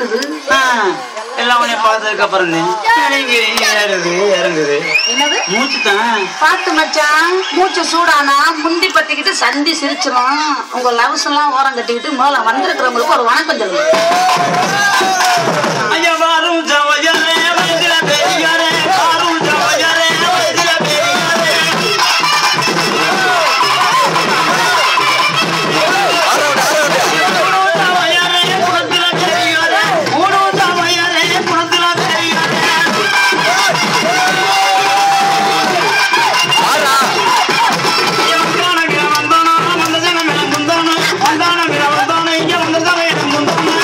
நடக்குது ஆ, எல்லாம் உன்னை பார்த்ததுக்கு அப்புறம் இறங்குது ஏறுது இறங்குது என்னது மூச்சு தான் பாத்து மச்சான் மூச்சு சூடானா முந்தி பத்திக்கிட்டு சந்தி சிரிச்சிரும் உங்க லவ்ஸ் எல்லாம் ஓரம் கட்டிக்கிட்டு மேல வந்திருக்கிறவங்களுக்கு ஒரு வணக்கம் சொல்லுங்க ஐயா வாரும் ஜவஜரே வயதில பெரியாரே வாரும் ஜவஜரே வயதில பெரியாரே மூணு தவயரே குணத்தில பெரியாரே மூணு தவயரே குணத்தில பெரியாரே ஐயா வந்தான கிர வந்தானா வந்த ஜனம் எல்லாம் குந்தானா வந்தான கிர வந்தானா இங்க வந்த ஜனம் எல்லாம் குந்தானா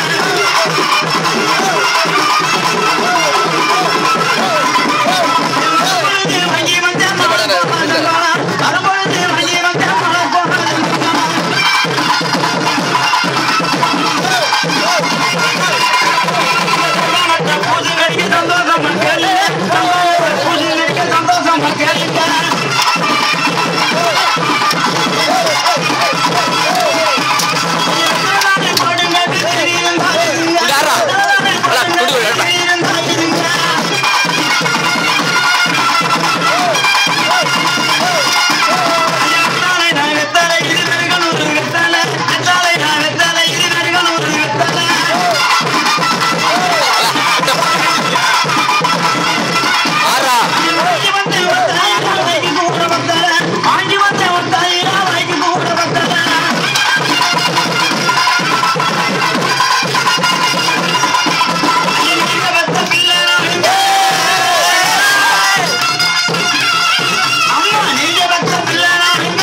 அம்மா நீங்க பத்த பிள்ளை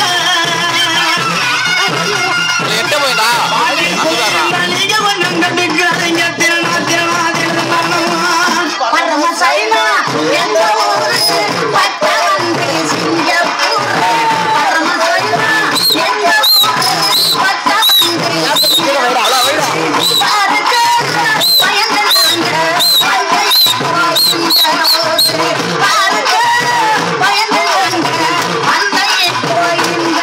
எட்ட போயிடா நீங்க கொஞ்சம் கண்டுக்கிறாங்க திறனா திறனா திறனா பரம சைனா எங்க ஊரு பட்ட வந்து சிங்கப்பூர் பரம சைனா எங்க ஊரு பட்ட வந்து பாருங்க பயந்து நாங்க வந்து பாருங்க பயந்து நாங்க வந்து போயிருந்த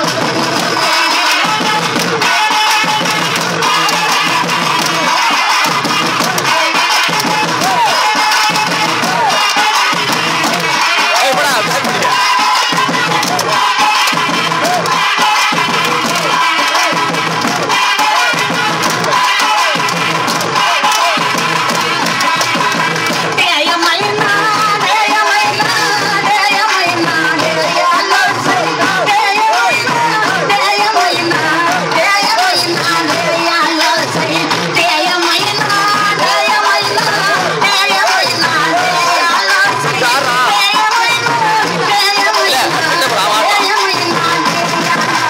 தேயமைனா தேயமைனா தேயமைனா தேயலோ சைதா தேயமைனா தேயமைனா தேயமைனா தேயலோ சை தேயமைனா தேயமைனா தேயமைனா தேயலோ சை தேயமைனா தேயமைனா தேயமைனா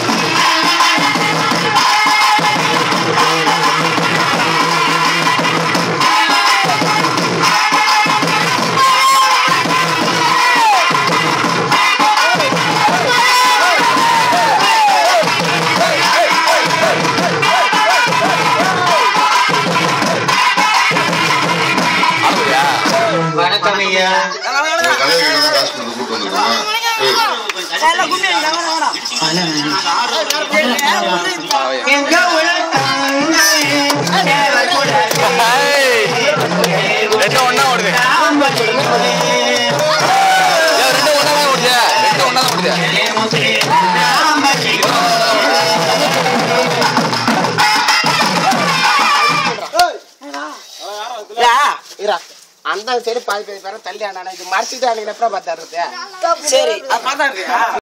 வணக்கம் ஐயா கலைஞர் காசு கொடுத்து கூட்டு வந்துருக்கோமா எங்க உலகங்கள் ரெண்டு ஒண்ணா ஓடுது ஏன் ரெண்டு ஒண்ணா தான் ஓடுது ரெண்டு ஒண்ணா தான் ஓடுது அந்த சைடு பாதி பாதி பேர தள்ளி ஆனா இது மறைச்சிட்டு அன்னைக்கு எப்பறம் பார்த்தாரு சரி அது பார்த்தா